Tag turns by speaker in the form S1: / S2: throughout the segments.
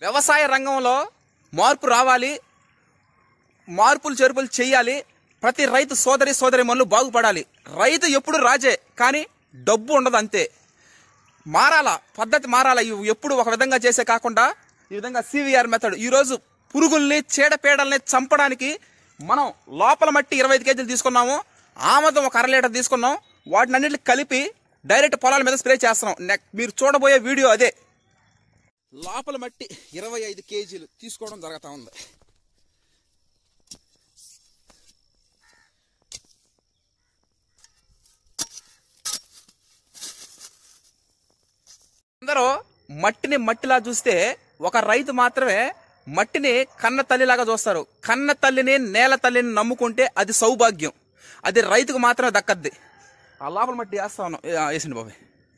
S1: వ్యవసాయ రంగంలో మార్పు రావాలి మార్పులు చేర్పులు చేయాలి ప్రతి రైతు సోదరి సోదరి మనులు బాగుపడాలి రైతు ఎప్పుడు రాజే కానీ డబ్బు ఉండదు అంతే మారాలా పద్ధతి మారాలా ఇవి ఎప్పుడు ఒక విధంగా చేసే కాకుండా ఈ విధంగా సివిఆర్ మెథడ్ ఈరోజు పురుగుల్ని చీడపీడల్ని చంపడానికి మనం లోపల మట్టి ఇరవై ఐదు కేజీలు తీసుకున్నాము ఆమదం ఒక అర లీటర్ తీసుకున్నాం వాటిని అన్నింటిని కలిపి డైరెక్ట్ పొలాల మీద స్ప్రే చేస్తున్నాం నెక్ మీరు చూడబోయే వీడియో అదే లోపల మట్టి ఇరవై ఐదు కేజీలు తీసుకోవడం జరుగుతూ ఉంది అందరూ మట్టిని మట్టిలా చూస్తే ఒక రైతు మాత్రమే మట్టిని కన్న తల్లిలాగా చూస్తారు కన్న తల్లిని నేల తల్లిని నమ్ముకుంటే అది సౌభాగ్యం అది రైతుకు మాత్రమే దక్కద్ది ఆ లోపల మట్టి వేస్తా ఉన్నాం ఏ, వేసిండి బాబాయ్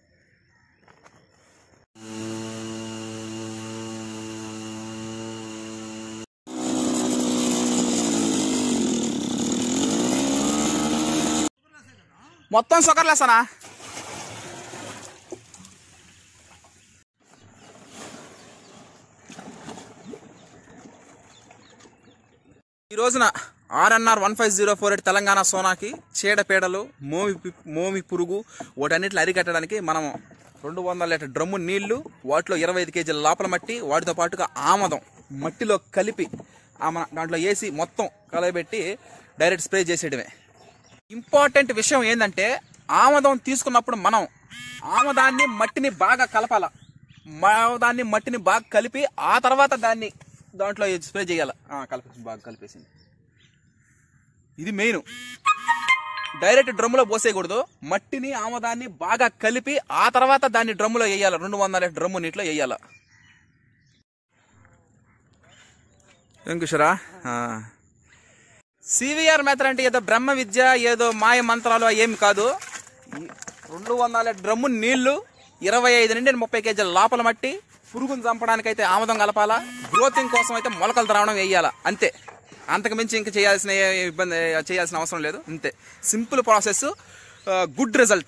S1: మొత్తం సొకర్లేసానా ఈ రోజున RNR one five zero four eight Telangana సోనాకి చీడపీడలు మోమి పి- మోమి పురుగు వాటన్నిటిని అరికట్టడానికి మనం రెండు వందల లీటర్ డ్రమ్ము నీళ్లు వాటిలో ఇరవై ఐదు కేజీల లోపల మట్టి వాటితో పాటుగా ఆమదం మట్టిలో కలిపి ఆమ దాంట్లో వేసి మొత్తం కలబెట్టి డైరెక్ట్ స్ప్రే చేసేయడమే ఇంపార్టెంట్ విషయం ఏంటంటే ఆమదం తీసుకున్నప్పుడు మనం ఆమదాన్ని మట్టిని బాగా కలపాల ఆమదాన్ని మట్టిని బాగా కలిపి ఆ తర్వాత దాన్ని దాంట్లో స్ప్రే చేయాలి కలిపేసి బాగా కలిపేసింది ఇది మెయిన్ డైరెక్ట్ డ్రమ్ములో పోసేయకూడదు మట్టిని ఆమదాన్ని బాగా కలిపి ఆ తర్వాత దాన్ని డ్రమ్ములో వేయాలి రెండు వందల డ్రమ్ము నీటిలో వేయాలి ఏం కిషోరా సివిఆర్ మెథడ్ అంటే ఏదో బ్రహ్మ విద్య ఏదో మాయ మంత్రాలు ఏమి కాదు ఈ రెండు వందల డ్రమ్ము నీళ్లు ఇరవై ఐదు నుండి ముప్పై కేజీల లోపల మట్టి పురుగును చంపడానికి అయితే ఆమదం కలపాలా గ్రోతింగ్ కోసం అయితే మొలకలు ద్రావణం వేయాలా అంతే అంతకు మించి ఇంకా చేయాల్సిన ఏ- ఇబ్బంది చేయాల్సిన అవసరం లేదు అంతే సింపుల్ ప్రాసెస్ గుడ్ రిజల్ట్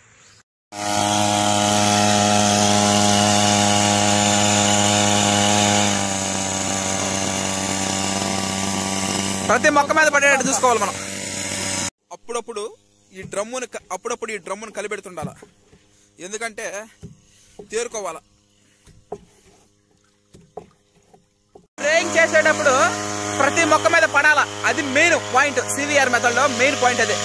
S1: ప్రతి మొక్క మీద పడేటట్టు చూసుకోవాలి మనం అప్పుడప్పుడు ఈ డ్రమ్ముని క- అప్పుడప్పుడు ఈ డ్రమ్ముని కలిపెడుతుండాల ఎందుకంటే తేరుకోవాల స్ప్రేయింగ్ చేసేటప్పుడు ప్రతి మొక్క మీద పడాల అది మెయిన్ పాయింట్ సివిఆర్ మెథడ్ లో మెయిన్ పాయింట్ అదే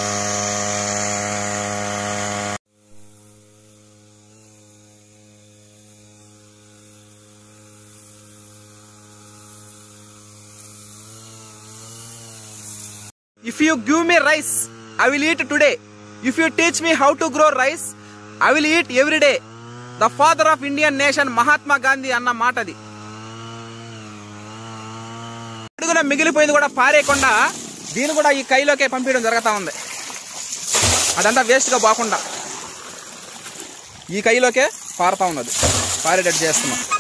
S1: if you give me rice I will eat today if you teach me how to grow rice I will eat every day the father of Indian nation Mahatma Gandhi అన్న మాట అది అడుగున మిగిలిపోయింది కూడా పారేయకుండా దీన్ని కూడా ఈ కైలోకే పంపించడం జరుగుతూ ఉంది అదంతా వేస్ట్గా పోకుండా ఈ కైలోకే పారుతా ఉన్నది పారేటట్టు చేస్తున్నాం